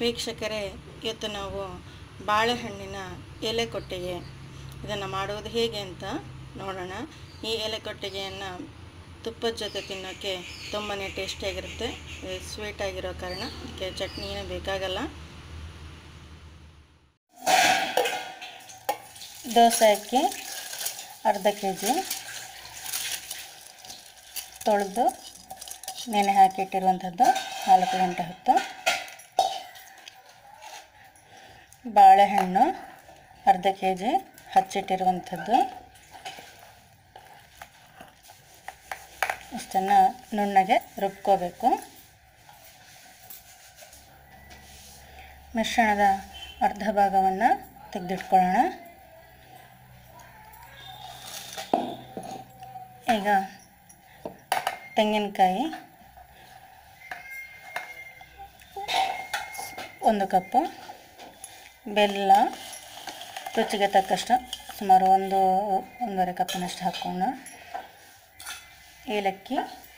ವೀಕ್ಷಕರೇ ಇವತ್ತು ನಾವು ಬಾಳೆಹಣ್ಣಿನ ಎಲೆ ಕೊಟ್ಟಿಗೆ ಇದನ್ನು ಮಾಡುವುದು ಹೇಗೆ ಅಂತ ನೋಡೋಣ ಈ ಎಲೆ ಕೊಟ್ಟಿಗೆಯನ್ನು ತುಪ್ಪದ ಜೊತೆ ತಿನ್ನೋಕ್ಕೆ ತುಂಬಾ ಟೇಸ್ಟಿಯಾಗಿರುತ್ತೆ ಸ್ವೀಟ್ ಆಗಿರೋ ಕಾರಣ ಅದಕ್ಕೆ ಚಟ್ನಿ ಏನೂ ಬೇಕಾಗಲ್ಲ ದೋಸೆ ಅಕ್ಕಿ ಅರ್ಧ ಕೆ ಜಿ ತೊಳೆದು ನೆನೆ ಹಾಕಿಟ್ಟಿರುವಂಥದ್ದು ನಾಲ್ಕು ಗಂಟೆ ಹೊತ್ತು ಬಾಳೆಹಣ್ಣು ಅರ್ಧ ಕೆ ಜಿ ಹಚ್ಚಿಟ್ಟಿರುವಂಥದ್ದು ಇಷ್ಟನ್ನು ನುಣ್ಣಗೆ ರುಬ್ಕೋಬೇಕು ಮಿಶ್ರಣದ ಅರ್ಧ ಭಾಗವನ್ನು ತೆಗೆದಿಟ್ಕೊಳ್ಳೋಣ ಈಗ ತೆಂಗಿನಕಾಯಿ ಒಂದು ಕಪ್ಪು ಬೆಲ್ಲ ರುಚಿಗೆ ತಕ್ಕಷ್ಟು ಸುಮಾರು ಒಂದು ಒಂದೂವರೆ ಕಪ್ಪಿನಷ್ಟು ಹಾಕ್ಕೊಂಡು ಏಲಕ್ಕಿ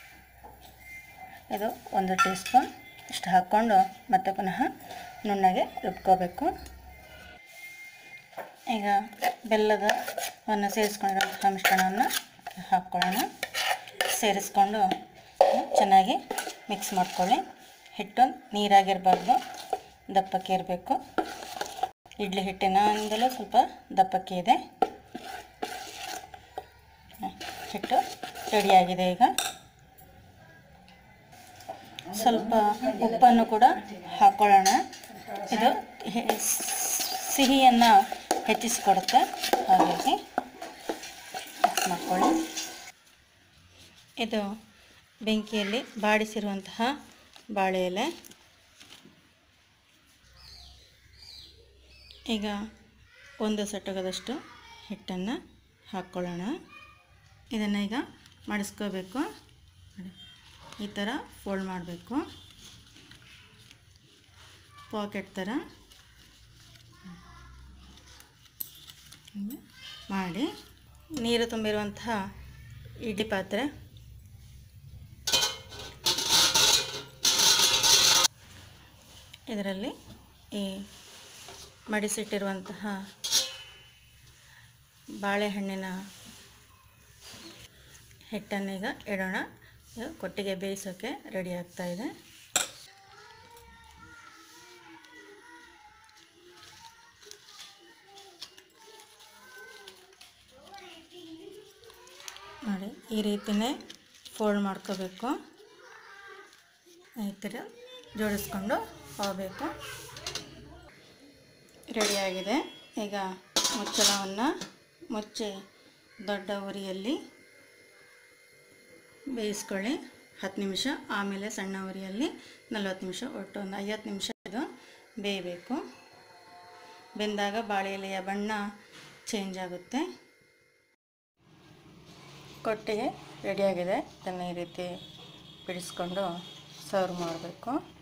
ಇದು ಒಂದು ಟೀ ಸ್ಪೂನ್ ಇಷ್ಟು ಹಾಕ್ಕೊಂಡು ಮತ್ತೆ ಪುನಃ ನುಣ್ಣಗೆ ರುಬ್ಕೋಬೇಕು ಈಗ ಬೆಲ್ಲದವನ್ನು ಸೇರಿಸ್ಕೊಂಡಿರೋಂತಹ ಮಿಶ್ರಣವನ್ನು ಹಾಕ್ಕೊಳ್ಳೋಣ ಸೇರಿಸ್ಕೊಂಡು ಚೆನ್ನಾಗಿ ಮಿಕ್ಸ್ ಮಾಡ್ಕೊಳ್ಳಿ ಹಿಟ್ಟು ನೀರಾಗಿರಬಾರ್ದು ದಪ್ಪಕ್ಕೆ ಇರಬೇಕು ಇಡ್ಲಿ ಹಿಟ್ಟಿನಿಂದಲೂ ಸ್ವಲ್ಪ ದಪ್ಪಕ್ಕೆ ಇದೆ ಹಿಟ್ಟು ರೆಡಿಯಾಗಿದೆ ಈಗ ಸ್ವಲ್ಪ ಉಪ್ಪನ್ನು ಕೂಡ ಹಾಕ್ಕೊಳ್ಳೋಣ ಇದು ಹೆ- ಸಿಹಿಯನ್ನು ಹೆಚ್ಚಿಸಿಕೊಡುತ್ತೆ ಹಾಗಾಗಿ ಮಿಕ್ಸ್ ಮಾಡ್ಕೊಳ್ಳಿ ಇದು ಬೆಂಕಿಯಲ್ಲಿ ಬಾಡಿಸಿರುವಂತಹ ಬಾಳೆ ಎಲೆ ಈಗ ಒಂದು ಸಟಗದಷ್ಟು ಹಿಟ್ಟನ್ನು ಹಾಕ್ಕೊಳ್ಳೋಣ ಇದನ್ನು ಈಗ ಮಡಿಸ್ಕೋಬೇಕು ನೋಡಿ, ಈ ಥರ ಫೋಲ್ಡ್ ಮಾಡಬೇಕು ಪಾಕೆಟ್ ಥರ ಹೀಗೆ ಮಾಡಿ ನೀರು ತುಂಬಿರುವಂತಹ ಇಡ್ಲಿ ಪಾತ್ರೆ ಇದರಲ್ಲಿ ಈ ಮಡಿಸಿಟ್ಟಿರುವಂತಹ ಬಾಳೆಹಣ್ಣಿನ ಹಿಟ್ಟನ್ನೀಗ ಇಡೋಣ ಇದು ಕೊಟ್ಟಿಗೆ ಬೇಯಿಸೋಕ್ಕೆ ರೆಡಿ ಆಗ್ತಾ ಇದೆ ನೋಡಿ ಈ ರೀತಿಯೇ ಫೋಲ್ಡ್ ಮಾಡ್ಕೋಬೇಕು ಈ ಥರ ಜೋಡಿಸ್ಕೊಂಡು ಹೋಗಬೇಕು ರೆಡಿಯಾಗಿದೆ ಈಗ ಮುಚ್ಚಳವನ್ನು ಮುಚ್ಚಿ ದೊಡ್ಡ ಉರಿಯಲ್ಲಿ ಬೇಯಿಸ್ಕೊಳ್ಳಿ ಹತ್ತು ನಿಮಿಷ ಆಮೇಲೆ ಸಣ್ಣ ಉರಿಯಲ್ಲಿ ನಲ್ವತ್ತು ನಿಮಿಷ ಒಟ್ಟು ಒಂದು ಐವತ್ತು ನಿಮಿಷ ಇದು ಬೇಯಬೇಕು ಬೆಂದಾಗ ಬಾಳೆ ಎಲೆಯ ಬಣ್ಣ ಚೇಂಜ್ ಆಗುತ್ತೆ ಕೊಟ್ಟಿಗೆ ರೆಡಿಯಾಗಿದೆ ಇದನ್ನು ಈ ರೀತಿ ಬಿಡಿಸ್ಕೊಂಡು ಸರ್ವ್ ಮಾಡಬೇಕು